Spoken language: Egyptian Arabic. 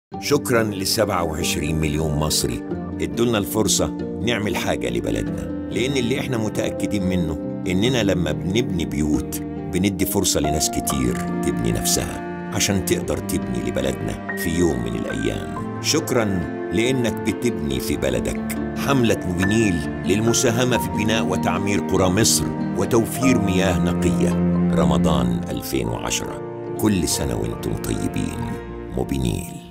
شكرا ل 27 مليون مصري ادولنا الفرصة نعمل حاجة لبلدنا لأن اللي احنا متأكدين منه إننا لما بنبني بيوت بندي فرصة لناس كتير تبني نفسها عشان تقدر تبني لبلدنا في يوم من الأيام شكرا لأنك بتبني في بلدك حملة موبينيل للمساهمة في بناء وتعمير قرى مصر وتوفير مياه نقية رمضان 2010 كل سنة وانتم طيبين موبينيل